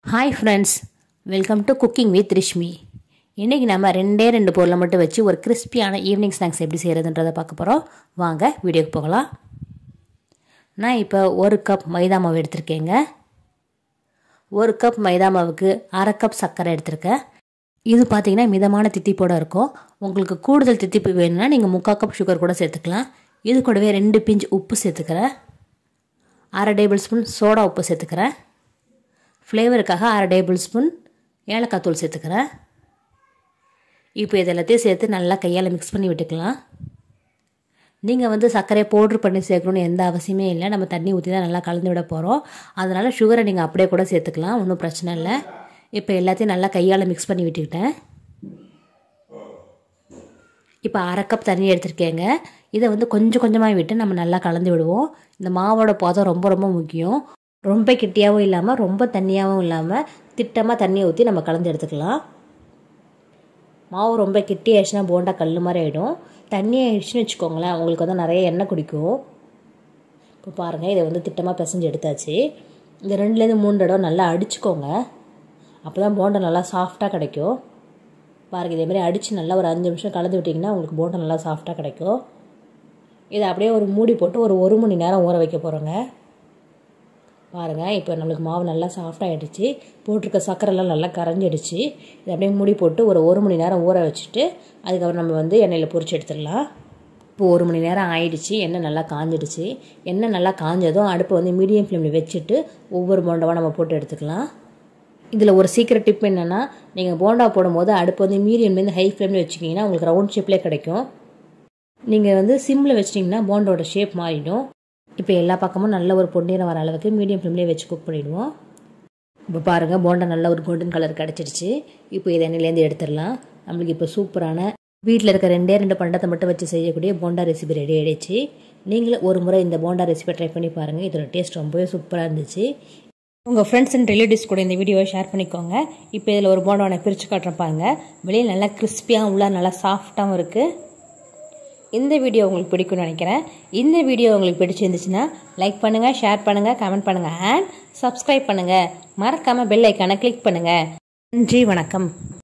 hi friends welcome to cooking with Rishmi இன்றைக்கி நம்ம ரெண்டே ரெண்டு பொருளை மட்டும் வச்சு ஒரு கிறிஸ்பியான ஈவினிங் ஸ்நாக்ஸ் எப்படி செய்கிறதுன்றதை பார்க்க போகிறோம் வாங்க வீடியோக்கு போகலாம் நான் இப்போ ஒரு கப் மைதா மாவு எடுத்திருக்கேங்க ஒரு கப் மைதா மாவுக்கு அரை கப் சர்க்கரை எடுத்திருக்கேன் இது பார்த்தீங்கன்னா மிதமான தித்திப்போட இருக்கும் உங்களுக்கு கூடுதல் தித்திப்பு வேணும்னா நீங்கள் முக்கால் கப் சுகர் கூட சேர்த்துக்கலாம் இது கூடவே ரெண்டு பிஞ்ச் உப்பு சேர்த்துக்கிறேன் அரை டேபிள் ஸ்பூன் சோடா உப்பு சேர்த்துக்கிறேன் ஃப்ளேவருக்காக அரை டேபிள் ஸ்பூன் ஏலக்காய் தூள் சேர்த்துக்கிறேன் இப்போ இது எல்லாத்தையும் சேர்த்து நல்லா கையால் மிக்ஸ் பண்ணி விட்டுக்கலாம் நீங்கள் வந்து சர்க்கரையை பவுட்ரு பண்ணி சேர்க்கணுன்னு எந்த அவசியமே இல்லை நம்ம தண்ணி ஊற்றி தான் நல்லா கலந்து விட போகிறோம் அதனால் சுகரை நீங்கள் அப்படியே கூட சேர்த்துக்கலாம் ஒன்றும் பிரச்சனை இல்லை இப்போ எல்லாத்தையும் நல்லா கையால் மிக்ஸ் பண்ணி விட்டுக்கிட்டேன் இப்போ அரை கப் தண்ணி எடுத்திருக்கேங்க இதை வந்து கொஞ்சம் கொஞ்சமாக விட்டு நம்ம நல்லா கலந்து விடுவோம் இந்த மாவோட பதம் ரொம்ப ரொம்ப முக்கியம் ரொம்ப கெட்டியாகவும் இல்லாமல் ரொம்ப தண்ணியாகவும் இல்லாமல் திட்டமாக தண்ணியை ஊற்றி நம்ம கலந்து எடுத்துக்கலாம் மாவு ரொம்ப கெட்டி ஆயிடுச்சுன்னா போண்டா கல் மாதிரி ஆகிடும் தண்ணி ஆயிடுச்சுன்னு வச்சுக்கோங்களேன் உங்களுக்கு வந்து நிறைய எண்ணெய் குடிக்கும் இப்போ பாருங்கள் இதை வந்து திட்டமாக பிசைஞ்சு எடுத்தாச்சு இந்த ரெண்டுலேருந்து மூணு தடவை நல்லா அடிச்சுக்கோங்க அப்போ தான் போண்டா நல்லா சாஃப்டாக கிடைக்கும் பாருங்கள் இதேமாதிரி அடித்து நல்லா ஒரு அஞ்சு நிமிஷம் கலந்து விட்டிங்கன்னா உங்களுக்கு போண்டா நல்லா சாஃப்டாக கிடைக்கும் இதை அப்படியே ஒரு மூடி போட்டு ஒரு ஒரு மணி நேரம் ஊற வைக்க போகிறோங்க பாருங்கள் இப்போ நம்மளுக்கு மாவு நல்லா சாஃப்டாகிடுச்சு போட்டிருக்க சர்க்கரைலாம் நல்லா கரைஞ்சிடுச்சு இதை அப்படியே மூடி போட்டு ஒரு ஒரு மணி நேரம் ஊற வச்சுட்டு அதுக்கப்புறம் நம்ம வந்து எண்ணெயில் பொரிச்சு எடுத்துடலாம் இப்போ ஒரு மணி நேரம் ஆயிடுச்சு எண்ணெய் நல்லா காஞ்சிடுச்சு எண்ணெய் நல்லா காஞ்சதும் அடுப்பை வந்து மீடியம் ஃப்ளேமில் வச்சுட்டு ஒவ்வொரு போண்டாவாக நம்ம போட்டு எடுத்துக்கலாம் இதில் ஒரு சீக்கிரம் டிப் என்னென்னா நீங்கள் போண்டா போடும்போது அடுப்பு வந்து மீடியம்லேருந்து ஹை ஃப்ளேமில் வச்சுக்கிங்கன்னா உங்களுக்கு ரவுண்ட் ஷேப்லேயே கிடைக்கும் நீங்கள் வந்து சிம்மில் வச்சிட்டிங்கன்னா போண்டோட ஷேப் மாறிடும் இப்போ எல்லா பக்கமும் நல்ல ஒரு பொன்னிறம் வர அளவுக்கு மீடியம் ஃப்ளேம்லேயே வச்சு குக் பண்ணிவிடுவோம் இப்போ பாருங்கள் போண்டா நல்ல ஒரு கோல்டன் கலர் கிடச்சிருச்சு இப்போ இதை எண்ணெயிலேருந்து எடுத்துடலாம் நம்மளுக்கு இப்போ சூப்பரான வீட்டில் இருக்க ரெண்டே ரெண்டு பண்டத்தை மட்டும் வச்சு செய்யக்கூடிய போண்டா ரெசிபி ரெடி ஆகிடுச்சு நீங்களும் ஒரு முறை இந்த போண்டா ரெசிபி ட்ரை பண்ணி பாருங்கள் இதோட டேஸ்ட் ரொம்பவே சூப்பராக இருந்துச்சு உங்கள் ஃப்ரெண்ட்ஸ் அண்ட் ரிலேட்டிவ்ஸ் கூட இந்த வீடியோவை ஷேர் பண்ணிக்கோங்க இப்போ இதில் ஒரு போண்டா நான் பிரித்து காட்டுறேன் பாருங்கள் வெளியில் நல்லா கிறிஸ்பியாக உள்ள நல்லா சாஃப்டாகவும் இருக்குது இந்த வீடியோ உங்களுக்கு பிடிக்கும்னு நினைக்கிறேன் இந்த வீடியோ உங்களுக்கு பிடிச்சிருந்துச்சுன்னா லைக் பண்ணுங்கள் ஷேர் பண்ணுங்கள் கமெண்ட் பண்ணுங்கள் அண்ட் சப்ஸ்கிரைப் பண்ணுங்கள் மறக்காமல் பெல் ஐக்கானை கிளிக் பண்ணுங்கள் நன்றி வணக்கம்